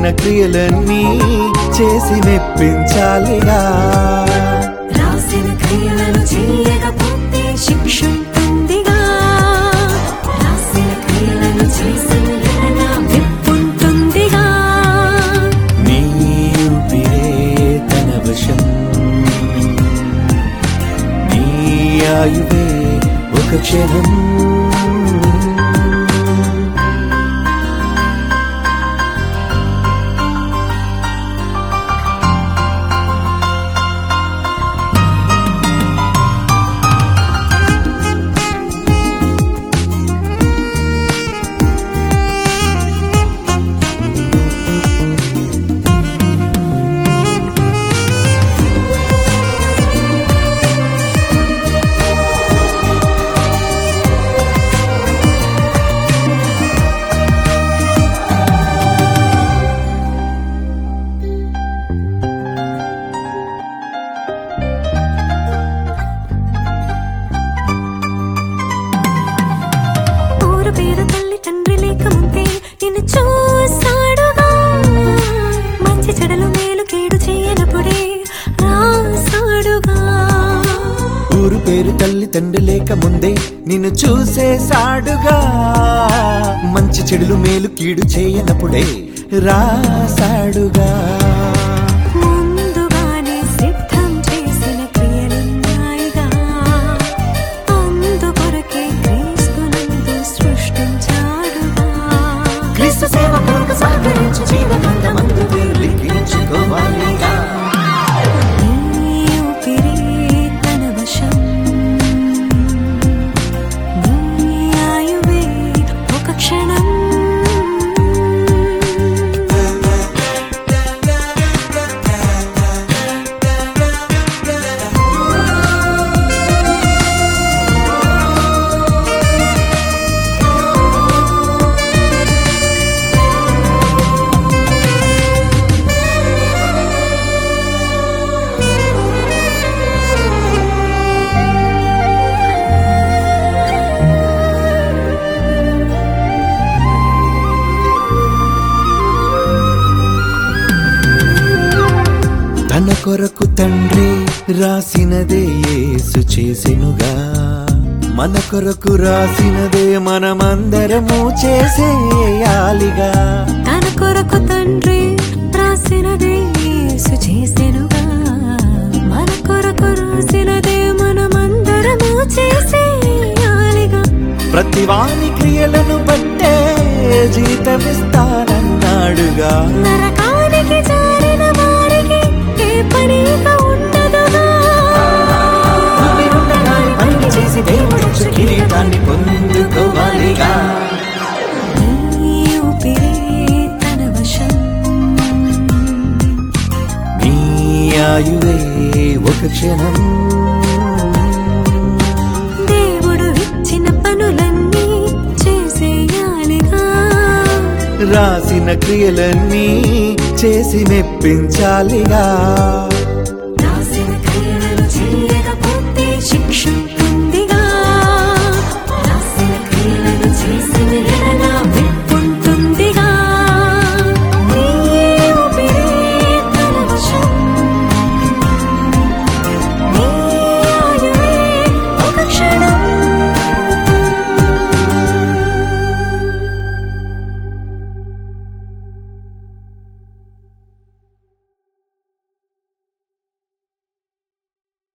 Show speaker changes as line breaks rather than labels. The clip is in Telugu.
రాసిన క్రియలన్నీ చేసి మెప్పించాలిగా
రాసిన క్రియలను చేయకపోతే శిక్ష ఉంటుందిగా రాసిన క్రియలను చేసిన ఎడల మెప్పుంటుందిగా
నీ ఊపిరే తన వశం నీ ఆయువే ఒక క్షణం
ఊరు పేరు తల్లి తండ్రి లేకముందే నిన్ను చూసాడుగా మంచి చెడలు మేలు కీడు చేయనప్పుడే రాసాడుగా
ఊరు పేరు తల్లి తండ్రి లేక ముందే నిన్ను చూసేసాడుగా మంచి చెడులు మేలు కీడు చేయనప్పుడే రాసాడుగా
ముందుగానే సిద్ధం చేసిన క్రియలున్నాయిగా అందుకొరకే క్రీస్తునందు సృష్టించాడుగా
క్రీస్తు సేవ కొరకు సహకరించు జీవనందమందు లిఖించుకోవాలిగా
నీ ఊపిరే తన వశం నీ ఆయువే ఒక క్షణం
తన కొరకు తండ్రి రాసినదే యేసు చేసెనుగా మన కొరకు రాసినదే మనమందరము చేసేయాలిగా
తన కొరకు తండ్రి రాసినదే యేసు చేసెనుగా మన కొరకు రాసినదే మనమందరము చేసేయాలిగా
ప్రతి వాని క్రియలను బట్టే జీతమిస్తానన్నాడుగా
నరకానికి జారిన వారికి ఏ పని ఇక ఉండదుగా
ఊపిరుండగానే పని చేసి దేవుడిచ్చు కిరీటాన్ని పొందుకోవాలిగా
నీ ఊపిరే తన వశం
నీ ఆయువే ఒక క్షణం
దేవుడు ఇచ్చిన పనులన్నీ చేసేయాలిగా
రాసిన క్రియలన్నీ చేసి మెప్పించాలిగా